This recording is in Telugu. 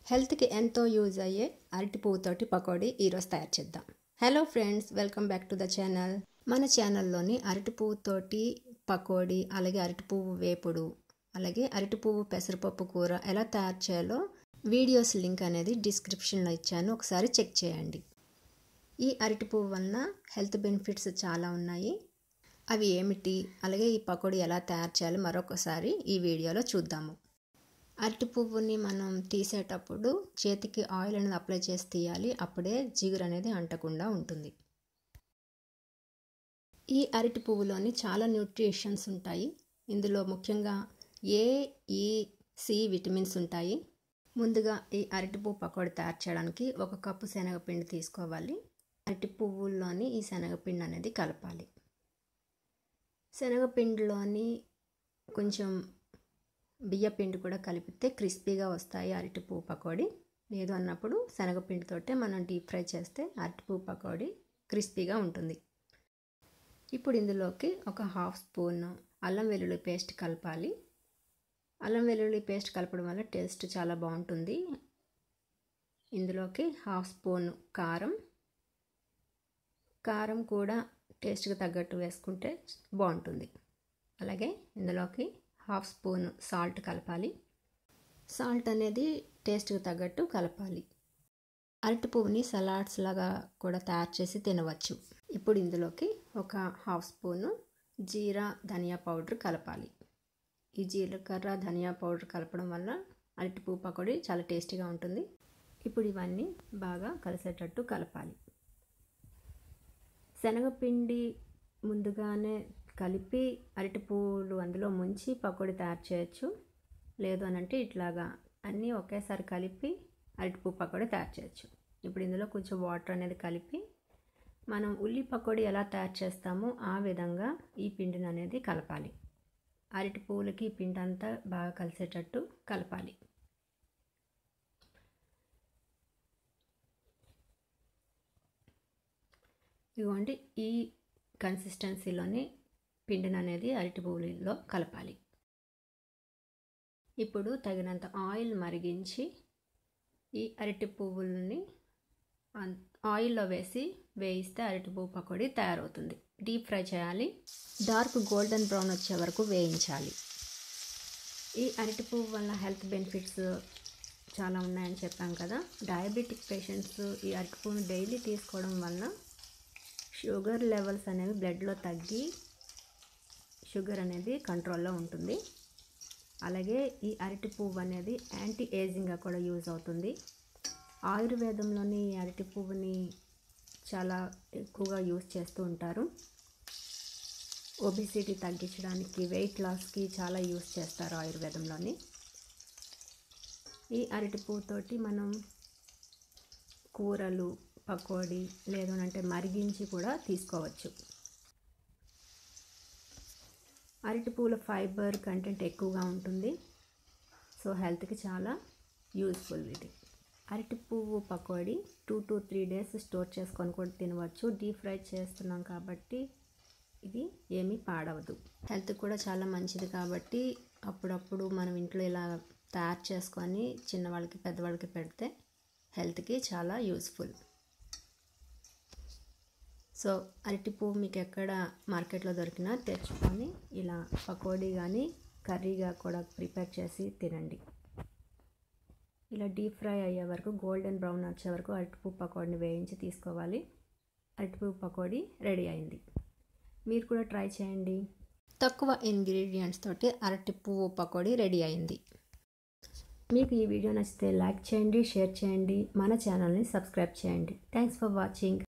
హెల్త్కి ఎంతో యూజ్ అయ్యే అరటి పువ్వుతోటి పకోడీ ఈరోజు తయారు చేద్దాం hello friends welcome back to the channel మన ఛానల్లోని అరటి పువ్వుతోటి పకోడీ అలాగే అరటి పువ్వు వేపుడు అలాగే అరటి పువ్వు పెసరపప్పు కూర ఎలా తయారు చేయాలో వీడియోస్ లింక్ అనేది డిస్క్రిప్షన్లో ఇచ్చాను ఒకసారి చెక్ చేయండి ఈ అరటి పువ్వు వలన హెల్త్ బెనిఫిట్స్ చాలా ఉన్నాయి అవి ఏమిటి అలాగే ఈ పకోడీ ఎలా తయారు చేయాలో మరొకసారి ఈ వీడియోలో చూద్దాము అరటి పువ్వుని మనం తీసేటప్పుడు చేతికి ఆయిల్ అనేది అప్లై చేసి తీయాలి అప్పుడే జిగురు అనేది అంటకుండా ఉంటుంది ఈ అరటి పువ్వులోని చాలా న్యూట్రిషన్స్ ఉంటాయి ఇందులో ముఖ్యంగా ఏ ఈ సి విటమిన్స్ ఉంటాయి ముందుగా ఈ అరటి పువ్వు పకోడీ తయారు చేయడానికి ఒక కప్పు శనగపిండి తీసుకోవాలి అరటి పువ్వుల్లోని ఈ శనగపిండి అనేది కలపాలి శనగపిండిలోని కొంచెం బియ్యపిండి కూడా కలిపితే క్రిస్పీగా వస్తాయి అరటిపువ్వు పకోడీ లేదు అన్నప్పుడు శనగపిండితోటే మనం డీప్ ఫ్రై చేస్తే అరటిపువ్వు పకోడీ క్రిస్పీగా ఉంటుంది ఇప్పుడు ఇందులోకి ఒక హాఫ్ స్పూన్ అల్లం వెల్లుల్లి పేస్ట్ కలపాలి అల్లం వెల్లుల్లి పేస్ట్ కలపడం వల్ల టేస్ట్ చాలా బాగుంటుంది ఇందులోకి హాఫ్ స్పూన్ కారం కారం కూడా టేస్ట్కి తగ్గట్టు వేసుకుంటే బాగుంటుంది అలాగే ఇందులోకి హాఫ్ స్పూన్ సాల్ట్ కలపాలి సాల్ట్ అనేది టేస్ట్కి తగ్గట్టు కలపాలి అరటి పువ్వుని సలాడ్స్ లాగా కూడా తయారు చేసి తినవచ్చు ఇప్పుడు ఇందులోకి ఒక హాఫ్ స్పూను జీరా ధనియా పౌడర్ కలపాలి ఈ జీలకర్ర ధనియా పౌడర్ కలపడం వల్ల అరటి పువ్వు పకోడీ చాలా టేస్టీగా ఉంటుంది ఇప్పుడు ఇవన్నీ బాగా కలిసేటట్టు కలపాలి శనగపిండి ముందుగానే కలిపి అరటి పువ్వులు అందులో ముంచి పకోడీ తయారు చేయొచ్చు లేదు అని అంటే ఇట్లాగా అన్నీ ఒకేసారి కలిపి అరటి పువ్వు పకోడీ తయారు చేయొచ్చు ఇప్పుడు ఇందులో కొంచెం వాటర్ అనేది కలిపి మనం ఉల్లి పకోడీ ఎలా తయారు చేస్తామో ఆ విధంగా ఈ పిండిని అనేది కలపాలి అరటి పువ్వులకి ఈ పిండి అంతా బాగా కలిసేటట్టు కలపాలి ఇదిగోండి ఈ కన్సిస్టెన్సీలోని పిండిని అనేది అరటి పువ్వులలో కలపాలి ఇప్పుడు తగినంత ఆయిల్ మరిగించి ఈ అరటి పువ్వులని ఆయిల్లో వేసి వేయిస్తే అరటి పువ్వు పకోడీ తయారవుతుంది డీప్ ఫ్రై చేయాలి డార్క్ గోల్డెన్ బ్రౌన్ వచ్చే వరకు వేయించాలి ఈ అరటి పువ్వు వల్ల హెల్త్ బెనిఫిట్స్ చాలా ఉన్నాయని చెప్పాం కదా డయాబెటిక్ పేషెంట్స్ ఈ అరటి పువ్వును డైలీ తీసుకోవడం వల్ల షుగర్ లెవెల్స్ అనేవి బ్లడ్లో తగ్గి షుగర్ అనేది కంట్రోల్లో ఉంటుంది అలాగే ఈ అరటి పువ్వు అనేది యాంటీ ఏజింగ్గా కూడా యూజ్ అవుతుంది ఆయుర్వేదంలోని ఈ అరటి పువ్వుని చాలా ఎక్కువగా యూజ్ చేస్తూ ఉంటారు ఒబిసిటీ తగ్గించడానికి వెయిట్ లాస్కి చాలా యూజ్ చేస్తారు ఆయుర్వేదంలోని ఈ అరటి పువ్వుతోటి మనం కూరలు పకోడీ లేదు అంటే మరిగించి కూడా తీసుకోవచ్చు అరటి పువ్వుల ఫైబర్ కంటెంట్ ఎక్కువగా ఉంటుంది సో హెల్త్కి చాలా యూస్ఫుల్ ఇది అరటి పువ్వు pakoda two to three days store చేసుకొని కూడా తినవచ్చు డీప్ ఫ్రై చేస్తున్నాం కాబట్టి ఇది ఏమీ పాడవదు హెల్త్ కూడా చాలా మంచిది కాబట్టి అప్పుడప్పుడు మనం ఇంట్లో ఇలా తయారు చేసుకొని చిన్నవాళ్ళకి పెద్దవాళ్ళకి పెడితే హెల్త్కి చాలా యూస్ఫుల్ సో అరటి పువ్వు మీకు ఎక్కడ మార్కెట్లో దొరికినా తెచ్చుకొని ఇలా పకోడీ కానీ కర్రీగా కూడా ప్రిపేర్ చేసి తినండి ఇలా డీప్ ఫ్రై అయ్యే వరకు గోల్డెన్ బ్రౌన్ వచ్చే వరకు అరటిపువ్వు పకోడీని వేయించి తీసుకోవాలి అరటిపువ్వు పకోడీ రెడీ అయింది మీరు కూడా ట్రై చేయండి తక్కువ ఇంగ్రీడియంట్స్ తోటి అరటి పువ్వు పకోడీ రెడీ అయింది మీకు ఈ వీడియో నచ్చితే లైక్ చేయండి షేర్ చేయండి మన ఛానల్ని సబ్స్క్రైబ్ చేయండి థ్యాంక్స్ ఫర్ వాచింగ్